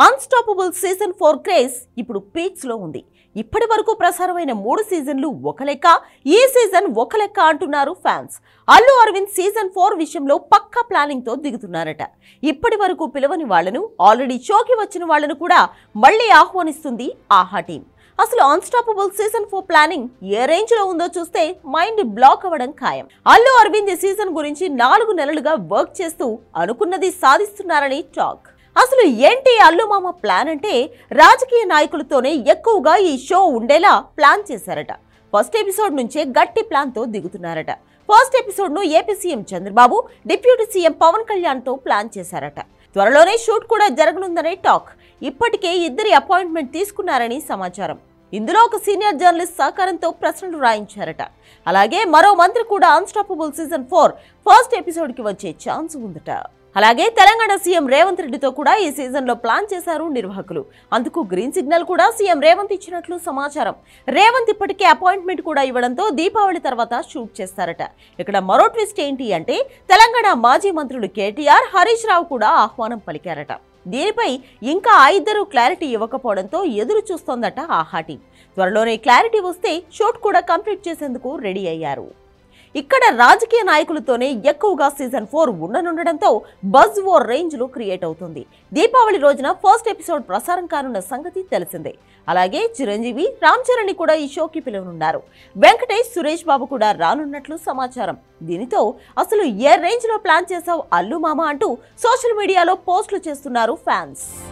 unstoppable season four craze ఇప్పుడు peaks లో ఉంది ఇప్పటి వరకు ప్రసారమైన మూడు సీజన్లు ఒక లెక్క ఈ సీజన్ ఒక లెక్క అంటున్నారు fans Allu Aravind season four విషయంలో పక్కా ప్లానింగ్ తో దిగుతున్నారట ఇప్పటి వరకు పిలవని వాళ్లను ఆల్రెడీ షోకి వచ్చిన వాళ్లను కూడా మళ్ళీ ఆహ్వానిస్తుంది ఆహా టీం అసలు అన్స్టాపబుల్ సీజన్ ఫోర్ ప్లానింగ్ ఏ రేంజ్ లో ఉందో చూస్తే మైండ్ బ్లాక్ అవ్వడం ఖాయం అల్లు అరవింద్ ఈ సీజన్ గురించి నాలుగు నెలలుగా వర్క్ చేస్తూ అనుకున్నది సాధిస్తున్నారని టాక్ అసలు ఏంటి అల్లు మామ ప్లాన్ అంటే రాజకీయ నాయకులతోనే ఎక్కువగా ఈ షో ఉండేలా ప్లాన్ చేశారట ఫస్ట్ ఎపిసోడ్ నుంచే గట్టి ప్లాన్ తో దిగుతున్నారట ఫస్ట్ ఎపిసోడ్ ను AP CM Chandrababu deputy CM Pavan Kalyan తో ప్లాన్ చేశారట త్వరలోనే షూట్ కూడా జరగనుందనే టాక్ ఇప్పటికే ఇద్దరి అపాయింట్మెంట్ తీసుకున్నారని సమాచారం ఇందులో ఒక సీనియర్ జర్నలిస్ట్ సహకారంతో ప్రశ్నలు రాయించారట అలాగే మరో మంత్రి కూడా Unstoppable season four first episode కి వచ్చే ఛాన్స్ ఉందట అలాగే తెలంగాణ సీఎం రేవంత్ రెడ్డితో కూడా ఈ సీజన్ లో ప్లాన్ చేశారు నిర్వాహకులు అందుకు గ్రీన్ సిగ్నల్ కూడా సీఎం రేవంత్ ఇచ్చినట్లు సమాచారం రేవంత్ ఇప్పటికే అపాయింట్మెంట్ కూడా ఇవ్వడంతో దీపావళి తర్వాత షూట్ చేస్తారట ఇక్కడ మరో ట్విస్ట్ ఏంటి అంటే తెలంగాణ మాజీ మంత్రులు కేటీఆర్ హరీష్ రావు కూడా ఆహ్వానం పలికారట దీనిపై ఇంకా ఆ ఇద్దరు క్లారిటీ ఇవ్వకపోవడంతో ఎదురు చూస్తోందట ఆహా టీం త్వరలోనే క్లారిటీ వస్తే షూట్ కూడా కంప్లీట్ చేసేందుకు రెడీ అయ్యారు ఇక్కడ రాజకీయ నాయకులతోనే ఎక్కువగా సీజన్ ఫోర్ ఉండనుండడంతో బజ్ ఓ రేంజ్ లో క్రియేట్ అవుతుంది దీపావళి రోజున ఫస్ట్ ఎపిసోడ్ ప్రసారం కానున్న సంగతి తెలిసిందే అలాగే చిరంజీవి రామ్ చరణ్ కూడా ఈ షోకి పిలువనున్నారు వెంకటేష్ సురేష్ బాబు కూడా రానున్నట్లు సమాచారం దీనితో అసలు ఏ రేంజ్ లో ప్లాన్ చేసావు అల్లు మామ అంటూ సోషల్ మీడియాలో పోస్టులు చేస్తున్నారు ఫ్యాన్స్